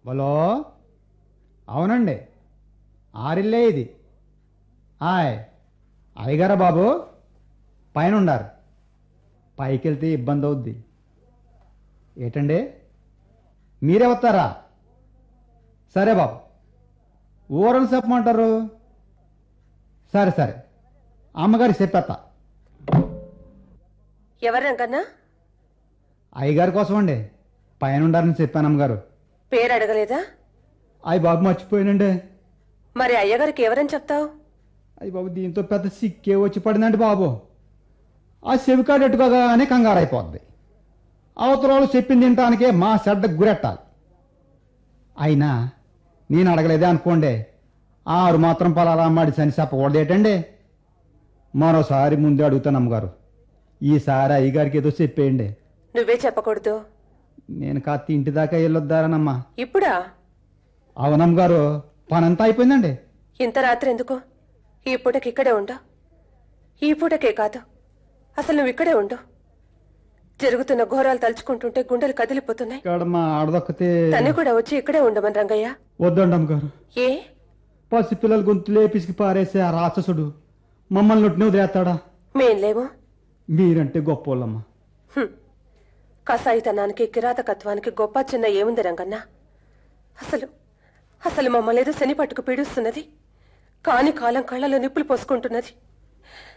Hello అవునండి ఆరిల్లే ఇది ఆయ్ అయ్యగారా బాబు పైన ఉండారు పైకి వెళ్తే ఇబ్బంది అవుద్ది ఏటండి మీరే వస్తారా సరే బాబు ఊరని చెప్పమంటారు సరే సరే అమ్మగారికి చెప్పేస్తా ఎవరు రంగన్నా అయ్యగారి కోసం అండి పైన ఉండారని చెప్పాను అమ్మగారు పేరు అడగలేదా అయ్యి బాబు మర్చిపోయానండి మరి అయ్యగారికి ఎవరని చెప్తావు అయ్యి బాబు దీంతో పెద్ద సిక్కే వచ్చి పడిందండి బాబు ఆ చెవికాడు ఎట్టుకోగానే కంగారు అయిపోద్ది అవతల వాళ్ళు చెప్పింది తినటానికే మా చెడ్డ గురెట్టాలి అయినా నేను అడగలేదే అనుకోండి ఆరు మాత్రం పలారా మడిసి అని చెప్పకూడదు ఏంటండి మరోసారి ముందే అడుగుతాను అమ్మగారు ఈసారి అయ్యగారికి ఏదో చెప్పేయండి నువ్వే చెప్పకూడదు నేను కాస్త ఇంటి దాకా వెళ్ళొద్దారనమ్మా ఇప్పుడా అవునమ్మగారు పనంతా అయిపోయిందండి ఇంత రాత్రి ఎందుకు ఈ పూటకి ఇక్కడే ఉండు ఈ పూటకే కాదు అసలు నువ్వు ఇక్కడే ఉండు జరుగుతున్న ఘోరాలు తలుచుకుంటుంటే గుండెలు కదిలిపోతున్నాయి ఇక్కడ మా ఆడదొక్కతే తను కూడా వచ్చి ఇక్కడే ఉండమని రంగయ్య వద్దండి అమ్మగారు ఏ పసిపిల్లల గొంతులే పిసికి పారేసే ఆ రాక్షసుడు మమ్మల్ని నొట్టిని వదిలేస్తాడా మేం లేము మీరంటే గొప్పోళ్ళమ్మా హ్మ్. కసాయితనానికి కిరాతకత్వానికి గొప్ప చిన్న ఏముంది రంగన్న అసలు అసలు మమ్మల్ని ఏదో శని పట్టుకు పీడిస్తున్నది కాని కాలం కళ్ళలో నిప్పులు పోసుకుంటున్నది